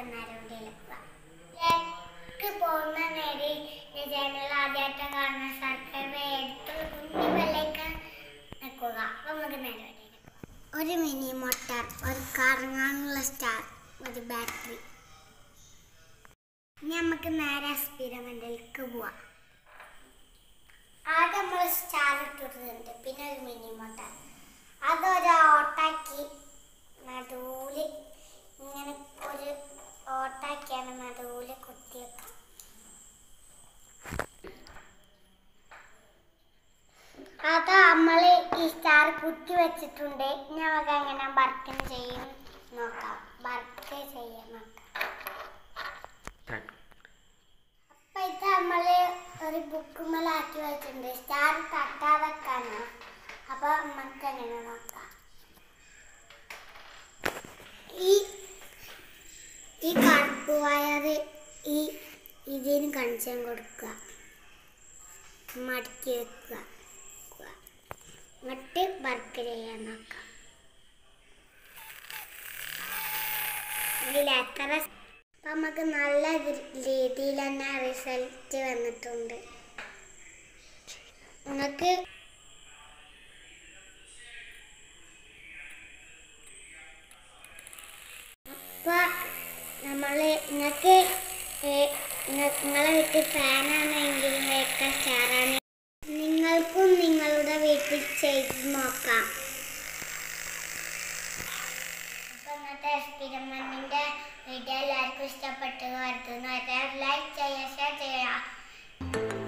നമുക്ക് നേരെ വീഡിയോയിലേക്ക് ലേക്ക് പോകുന്ന നേരെ ഈ ചാനൽ ആദ്യമായിട്ട് കാണുന്ന സബ്സ്ക്രൈബ് ചെയ്തിട്ട് കുഞ്ഞു ബെല്ലൈക്കൺ നിൽക്കുക അപ്പം നമുക്ക് നേരെ വീഡിയോയിലേക്ക് പോകാം. ഒരു മിനി മോട്ടർ ഒരു കറങ്ങാനുള്ള സ്റ്റാർ ഒരു ബാറ്ററി ഇനി നമുക്ക് നേരെ എക്സ്പെരിമെന്റിലേക്ക് പോവാം ആദ്യം നമ്മൾ സ്റ്റാർ ഇട്ടിട്ടുണ്ട് പിന്നെ ഒരു മിനി മോട്ടർ അതൊരു ഓട്ടാക്കി നടുവില് ഇങ്ങനെ ഒരു ഓട്ടാക്കിയാണ് നടുവില് കുത്തിവെക്കുക അത് നമ്മൾ ഈ സ്റ്റാർ കുത്തി വെച്ചിട്ടുണ്ട് ഇനി നമുക്ക് എങ്ങനെ വർക്ക് ചെയ്യും നോക്കാം വർക്ക് ചെയ്യാൻ നോക്കാം അപ്പൊ ഇത് നമ്മള് ഒരു ബുക്കുമ്മലാക്കി വെച്ചിട്ടുണ്ട് സ്റ്റാർ തട്ടാതെക്കാണ് അപ്പൊ നമുക്ക് എങ്ങനെ നോക്കാം ഈ ഈ കറുപ്പ് വയറ് ഈ ഇതിന് കണിച്ചാൻ കൊടുക്കുക മടക്കി വെക്കുക എന്നിട്ട് വർക്ക് ചെയ്യാൻ നോക്കാം ഇതിൽ എത്ര അപ്പൊ നമുക്ക് നല്ല രീതിയിൽ തന്നെ റിസൾട്ട് വന്നിട്ടുണ്ട് നിങ്ങൾക്ക് അപ്പൊ നമ്മള് നിങ്ങൾക്ക് നിങ്ങളെ വീട്ടിൽ ഫാനാണെങ്കിൽ ഒക്കെ സ്റ്റാറാണ് നിങ്ങൾക്കും നിങ്ങളുടെ വീട്ടിൽ ചെയ്ത് നോക്കാം അപ്പൊ ഇന്നത്തെ എക്സ്പെരിമെന്റിന്റെ വീഡിയോ എല്ലാവർക്കും ഇഷ്ടപ്പെട്ടു കരുതുന്നു ലൈക്ക് ചെയ്യുക ഷെയർ ചെയ്യുക